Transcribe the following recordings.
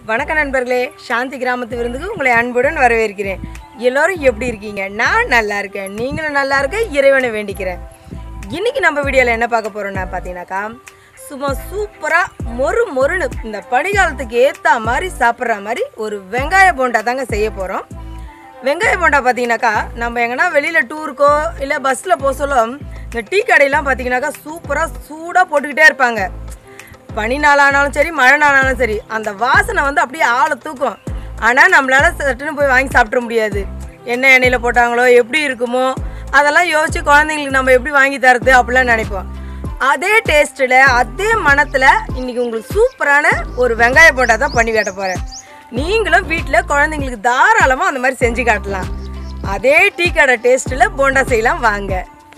வணக்க நண்பர்களே சாந்தி கிராமத்து விருந்துக்கு உங்களை அன்புடன் வரவேற்கிறேன் எல்லோரும் எப்படி இருக்கீங்க நான் நல்லா இருக்கேன் நீங்களும் நல்லா இருக்க இறைவனை வேண்டிக்கிறேன் இன்னைக்கு நம்ம வீடியோவில் என்ன பார்க்க போறோம்னா பார்த்தீங்கன்னாக்கா சும்மா சூப்பராக மொறு மொறுன்னு இந்த பனிகாலத்துக்கு ஏற்ற மாதிரி சாப்பிட்ற மாதிரி ஒரு வெங்காய போண்டா தாங்க செய்ய போகிறோம் வெங்காய போண்டா பார்த்தீங்கன்னாக்கா நம்ம எங்கன்னா வெளியில் டூருக்கோ இல்லை பஸ்ஸில் போக சொல்ல இந்த டீ கடையெல்லாம் பார்த்தீங்கன்னாக்கா சூப்பராக சூடாக போட்டுக்கிட்டே இருப்பாங்க பனி நாளானாலும் சரி மழை நாளானாலும் சரி அந்த வாசனை வந்து அப்படியே ஆளை தூக்கும் ஆனால் நம்மளால சட்டுன்னு போய் வாங்கி சாப்பிட முடியாது என்ன எண்ணெயில் போட்டாங்களோ எப்படி இருக்குமோ அதெல்லாம் யோசிச்சு குழந்தைங்களுக்கு நம்ம எப்படி வாங்கி தரது அப்படிலாம் நினைப்போம் அதே டேஸ்ட்டில் அதே மணத்தில் இன்னைக்கு உங்களுக்கு சூப்பரான ஒரு வெங்காய போண்டா தான் பண்ணி காட்ட போகிறேன் நீங்களும் வீட்டில் குழந்தைங்களுக்கு தாராளமாக அந்த மாதிரி செஞ்சு காட்டலாம் அதே டீ கடை டேஸ்ட்டில் போண்டா செய்யலாம் வாங்க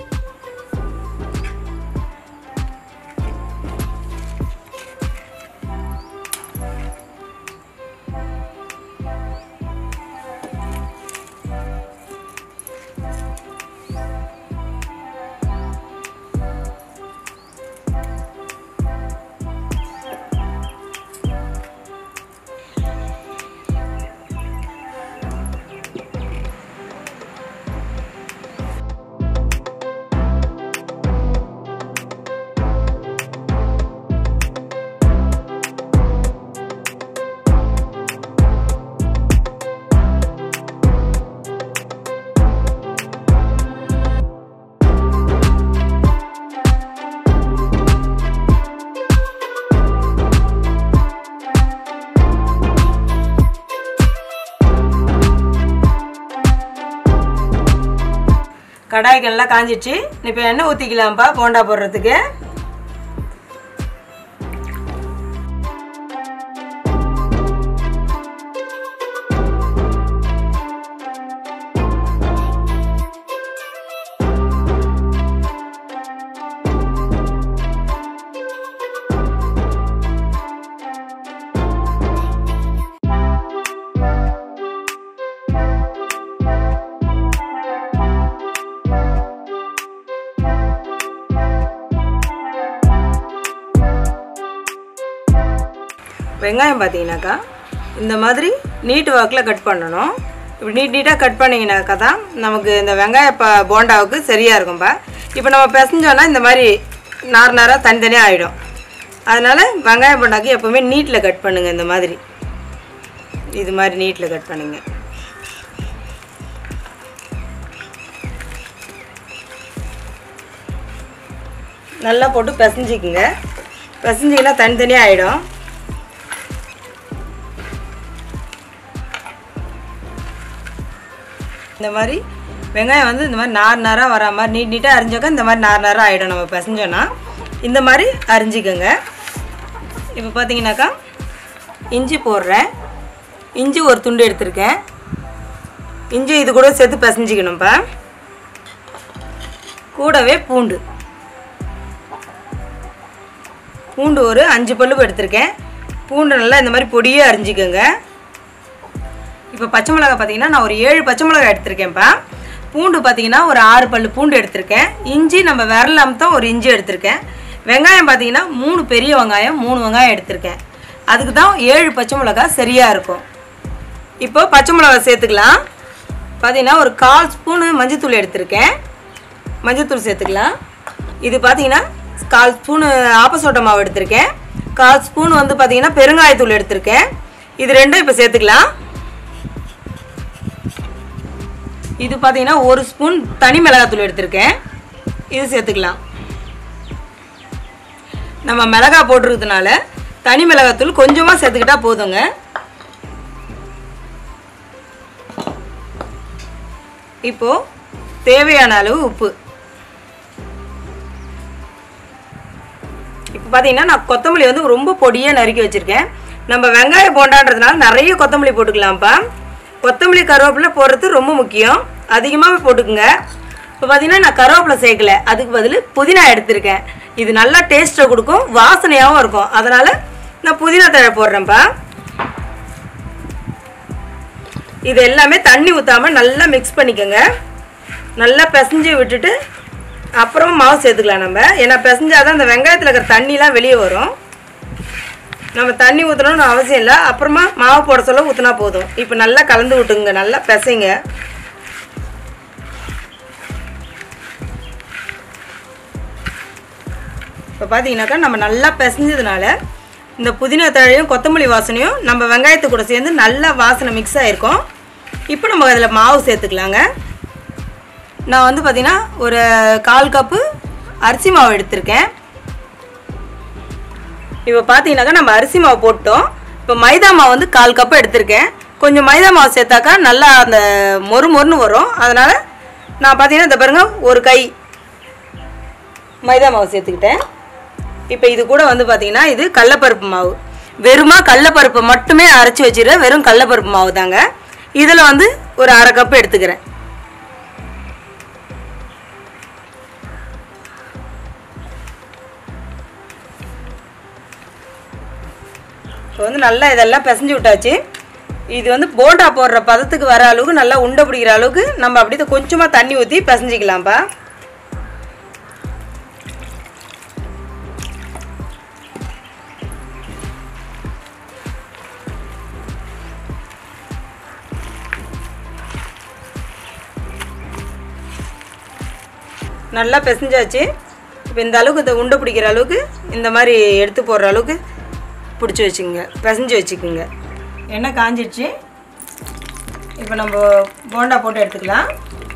கடாய்கள்லாம் காஞ்சிடுச்சு இப்போ எண்ணெய் ஊற்றிக்கலாம்ப்பா போண்டா போடுறதுக்கு வெங்காயம் பார்த்தீங்கன்னாக்கா இந்த மாதிரி நீட்டு வாக்கில் கட் பண்ணணும் இப்படி நீட் நீட்டாக கட் பண்ணிங்கனாக்கா தான் நமக்கு இந்த வெங்காய ப போண்டாவுக்கு சரியாக இருக்கும்பா இப்போ நம்ம பிசைஞ்சோன்னா இந்த மாதிரி நார் நாராக தனித்தனியாக ஆகிடும் அதனால் வெங்காய போண்டாக்கு எப்போவுமே நீட்டில் கட் பண்ணுங்கள் இந்த மாதிரி இது மாதிரி நீட்டில் கட் பண்ணுங்க நல்லா போட்டு பிசைஞ்சிக்குங்க பிசைஞ்சிங்கன்னா தனித்தனியாக ஆகிடும் இந்த மாதிரி வெங்காயம் வந்து இந்த மாதிரி நார் நாராக வரா மாதிரி நீட் நீட்டாக அரிஞ்சாக்கா இந்த மாதிரி நார் நாராக ஆகிடும் நம்ம பிசைஞ்சோன்னா இந்த மாதிரி அரிஞ்சிக்கோங்க இப்போ பார்த்தீங்கன்னாக்கா இஞ்சி போடுறேன் இஞ்சி ஒரு துண்டு எடுத்திருக்கேன் இஞ்சி இது கூட சேர்த்து பிசைஞ்சிக்கணும்ப்பா கூடவே பூண்டு பூண்டு ஒரு அஞ்சு பல்லு எடுத்திருக்கேன் பூண்டு நல்லா இந்த மாதிரி பொடியாக அரிஞ்சிக்கோங்க இப்போ பச்சை மிளகா பார்த்தீங்கன்னா நான் ஒரு ஏழு பச்சை மிளகா எடுத்திருக்கேன்ப்பா பூண்டு பார்த்தீங்கன்னா ஒரு ஆறு பல்லு பூண்டு எடுத்திருக்கேன் இஞ்சி நம்ம விரல் அமுத்தம் ஒரு இஞ்சி எடுத்திருக்கேன் வெங்காயம் பார்த்தீங்கன்னா மூணு பெரிய வெங்காயம் மூணு வெங்காயம் எடுத்திருக்கேன் அதுக்கு தான் ஏழு பச்சை மிளகா சரியாக இருக்கும் இப்போ பச்சை மிளகா சேர்த்துக்கலாம் பார்த்தீங்கன்னா ஒரு கால் ஸ்பூனு மஞ்சத்தூள் எடுத்திருக்கேன் மஞ்சத்தூள் சேர்த்துக்கலாம் இது பார்த்தீங்கன்னா கால் ஸ்பூனு ஆப்பசோட்ட மாவு எடுத்திருக்கேன் கால் ஸ்பூன் வந்து பார்த்தீங்கன்னா பெருங்காயத்தூள் எடுத்திருக்கேன் இது ரெண்டும் இப்போ சேர்த்துக்கலாம் இது பார்த்தீங்கன்னா ஒரு ஸ்பூன் தனி மிளகாத்தூள் எடுத்திருக்கேன் இது சேர்த்துக்கலாம் நம்ம மிளகா போட்டிருக்கிறதுனால தனி மிளகாத்தூள் கொஞ்சமாக சேர்த்துக்கிட்டா போதுங்க இப்போ தேவையான அளவு உப்பு இப்போ பார்த்தீங்கன்னா நான் கொத்தமல்லி வந்து ரொம்ப பொடியாக நறுக்கி வச்சுருக்கேன் நம்ம வெங்காய போண்டான்றதுனால நிறைய கொத்தமல்லி போட்டுக்கலாம்ப்பா கொத்தமல்லி கருவேப்பிலை போடுறது ரொம்ப முக்கியம் அதிகமாகவே போட்டுக்குங்க இப்போ பார்த்தீங்கன்னா நான் கருவேப்பிலை சேர்க்கல அதுக்கு பதில் புதினா எடுத்திருக்கேன் இது நல்லா டேஸ்ட்டை கொடுக்கும் வாசனையாகவும் இருக்கும் அதனால் நான் புதினா தழை போடுறேன்ப்பா இது எல்லாமே தண்ணி ஊற்றாமல் நல்லா மிக்ஸ் பண்ணிக்கோங்க நல்லா பிசைஞ்சு விட்டுட்டு அப்புறமா மாவு சேர்த்துக்கலாம் நம்ம ஏன்னா பிசைஞ்சாதான் அந்த வெங்காயத்தில் இருக்கிற தண்ணிலாம் வெளியே வரும் நம்ம தண்ணி ஊற்றணும்னு அவசியம் இல்லை அப்புறமா மாவு போட சொல்ல ஊற்றினா போதும் இப்போ நல்லா கலந்து விட்டுங்க நல்லா பிசைங்க இப்போ பார்த்தீங்கன்னாக்கா நம்ம நல்லா பிசைஞ்சதுனால இந்த புதினா தழையும் கொத்தமல்லி வாசனையும் நம்ம வெங்காயத்து கூட சேர்ந்து நல்லா வாசனை மிக்ஸ் ஆகிருக்கும் இப்போ நம்ம அதில் மாவு சேர்த்துக்கலாங்க நான் வந்து பார்த்திங்கன்னா ஒரு கால் கப்பு அரிசி மாவு எடுத்திருக்கேன் இப்போ பார்த்தீங்கன்னாக்கா நம்ம அரிசி மாவு போட்டோம் இப்போ மைதா மாவு வந்து கால் கப்பு எடுத்திருக்கேன் கொஞ்சம் மைதா மாவு சேர்த்தாக்கா நல்லா அந்த மொறு மொறுன்னு வரும் அதனால் நான் பார்த்தீங்கன்னா இந்த பாருங்க ஒரு கை மைதா மாவு சேர்த்துக்கிட்டேன் இப்போ இது கூட வந்து பார்த்தீங்கன்னா இது கடலப்பருப்பு மாவு வெறுமா கடலப்பருப்பை மட்டுமே அரைச்சி வச்சிருக்கேன் வெறும் கடலப்பருப்பு மாவு தாங்க இதில் வந்து ஒரு அரை கப்பு எடுத்துக்கிறேன் இப்போ வந்து நல்லா இதெல்லாம் பிசைஞ்சு விட்டாச்சு இது வந்து போண்டா போடுற பதத்துக்கு வர அளவுக்கு நல்லா உண்டை பிடிக்கிற அளவுக்கு நம்ம அப்படியே கொஞ்சமாக தண்ணி ஊற்றி பிசைஞ்சிக்கலாம்ப்பா நல்லா பிசைஞ்சாச்சு இப்போ இந்த அளவுக்கு இந்த உண்டை பிடிக்கிற அளவுக்கு இந்த மாதிரி எடுத்து போடுற அளவுக்கு பிடிச்சி வச்சுக்கோங்க பிசைஞ்சு வச்சுக்கோங்க எண்ணெய் காஞ்சிடுச்சு இப்போ நம்ம போண்டா போட்டு எடுத்துக்கலாம்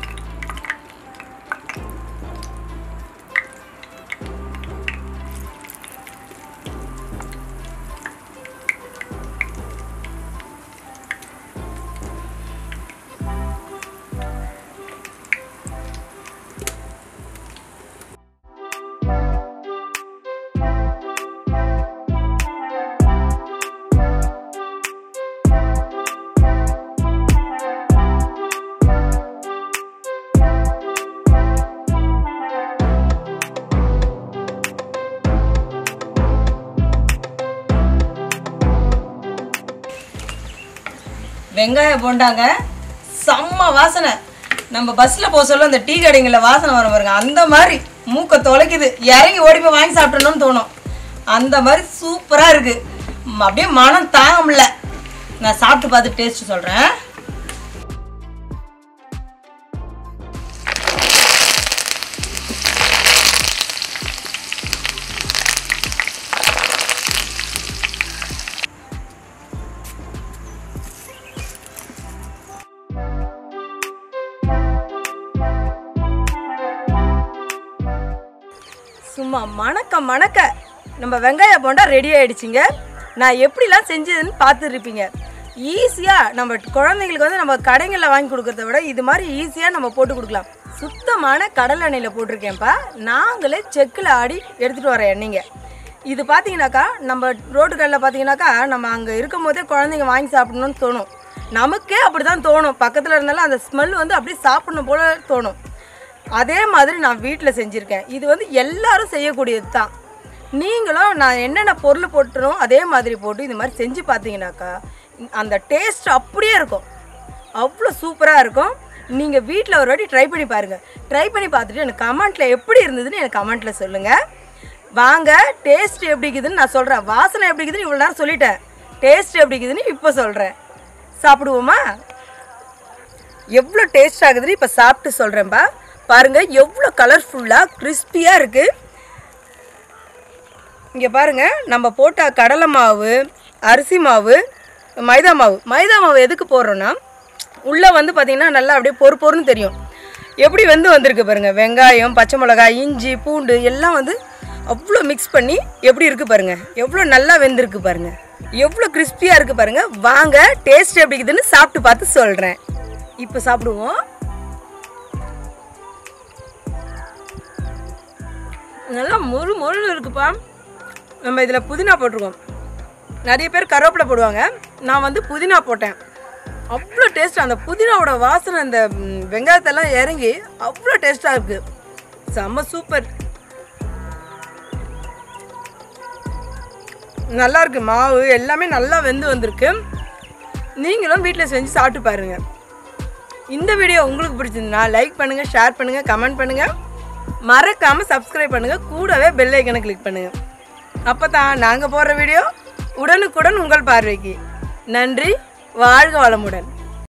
வெங்காய போண்டாங்க செம்ம வாசனை நம்ம பஸ்ஸில் போக சொல்ல அந்த டீ கடைங்களில் வாசனை வரும் பாருங்க அந்த மாதிரி மூக்கை தொலைக்குது இறங்கி ஓடி போய் வாங்கி சாப்பிட்டணும்னு தோணும் அந்த மாதிரி சூப்பராக இருக்குது அப்படியே மனம் தாங்க முடியல நான் சாப்பிட்டு பார்த்து டேஸ்ட் சொல்கிறேன் சும்மா மணக்க மணக்க நம்ம வெங்காய போண்டா ரெடி ஆயிடுச்சுங்க நான் எப்படிலாம் செஞ்சதுன்னு பார்த்துருப்பீங்க ஈஸியாக நம்ம குழந்தைங்களுக்கு வந்து நம்ம கடைகளில் வாங்கி கொடுக்கறத விட இது மாதிரி ஈஸியாக நம்ம போட்டு கொடுக்கலாம் சுத்தமான கடல் எண்ணெயில் போட்டிருக்கேன்ப்பா நாங்களே செக்கில் ஆடி எடுத்துகிட்டு வர எண்ணெய்ங்க இது பார்த்தீங்கன்னாக்கா நம்ம ரோட்டுகளில் பார்த்தீங்கன்னாக்கா நம்ம அங்கே இருக்கும் போதே குழந்தைங்க வாங்கி சாப்பிடணும்னு தோணும் நமக்கே அப்படி தான் தோணும் பக்கத்தில் இருந்தாலும் அந்த ஸ்மெல் வந்து அப்படியே சாப்பிடணும் போல தோணும் அதே மாதிரி நான் வீட்டில் செஞ்சுருக்கேன் இது வந்து எல்லாரும் செய்யக்கூடியது தான் நீங்களும் நான் என்னென்ன பொருள் போட்டுறோம் அதே மாதிரி போட்டு இது மாதிரி செஞ்சு பார்த்தீங்கன்னாக்கா அந்த டேஸ்ட் அப்படியே இருக்கும் அவ்வளோ சூப்பராக இருக்கும் நீங்கள் வீட்டில் ஒரு வாட்டி ட்ரை பண்ணி பாருங்கள் ட்ரை பண்ணி பார்த்துட்டு எனக்கு கமெண்ட்டில் எப்படி இருந்ததுன்னு எனக்கு கமெண்ட்டில் சொல்லுங்கள் வாங்க டேஸ்ட் எப்படி இருக்குதுன்னு நான் சொல்கிறேன் வாசனை எப்படி இருக்குதுன்னு இவ்வளோ நேரம் சொல்லிட்டேன் டேஸ்ட் எப்படி இருக்குதுன்னு இப்போ சொல்கிறேன் சாப்பிடுவோமா எவ்வளோ டேஸ்ட் ஆகுதுன்னு இப்போ சாப்பிட்டு சொல்கிறேன்ப்பா பாருங்கள் எவ்வளோ கலர்ஃபுல்லாக கிறிஸ்பியாக இருக்குது இங்கே பாருங்கள் நம்ம போட்ட கடலை மாவு அரிசி மாவு மைதா மாவு மைதா மாவு எதுக்கு போடுறோன்னா உள்ளே வந்து பார்த்திங்கன்னா நல்லா அப்படியே பொறு பொறுன்னு தெரியும் எப்படி வெந்து வந்திருக்கு பாருங்கள் வெங்காயம் பச்சை மிளகாய் இஞ்சி பூண்டு எல்லாம் வந்து அவ்வளோ மிக்ஸ் பண்ணி எப்படி இருக்குது பாருங்கள் எவ்வளோ நல்லா வெந்திருக்கு பாருங்கள் எவ்வளோ கிறிஸ்பியாக இருக்குது பாருங்கள் வாங்க டேஸ்ட் எப்படி இருக்குதுன்னு சாப்பிட்டு பார்த்து சொல்கிறேன் இப்போ சாப்பிடுவோம் நல்லா முழு முழுன்னு இருக்குப்பா நம்ம இதில் புதினா போட்டிருக்கோம் நிறைய பேர் கருவேப்பிலை போடுவாங்க நான் வந்து புதினா போட்டேன் அவ்வளோ டேஸ்ட் அந்த புதினாவோட வாசனை அந்த ம், வெங்காயத்தெல்லாம் இறங்கி அவ்வளோ டேஸ்ட்டாக இருக்குது செம்ம சூப்பர் நல்லா இருக்கு மாவு எல்லாமே நல்லா வெந்து வந்திருக்கு நீங்களும் வீட்டில் செஞ்சு சாப்பிட்டு பாருங்கள் இந்த வீடியோ உங்களுக்கு பிடிச்சிருந்தா லைக் பண்ணுங்கள் ஷேர் பண்ணுங்கள் கமெண்ட் பண்ணுங்கள் மறக்காமல் சப்ஸ்கிரைப் பண்ணுங்கள் கூடவே பெல் ஐக்கனை கிளிக் பண்ணுங்கள் அப்போ தான் நாங்கள் போடுற வீடியோ உடனுக்குடன் உங்கள் பார்வைக்கு நன்றி வாழ்க வளமுடன்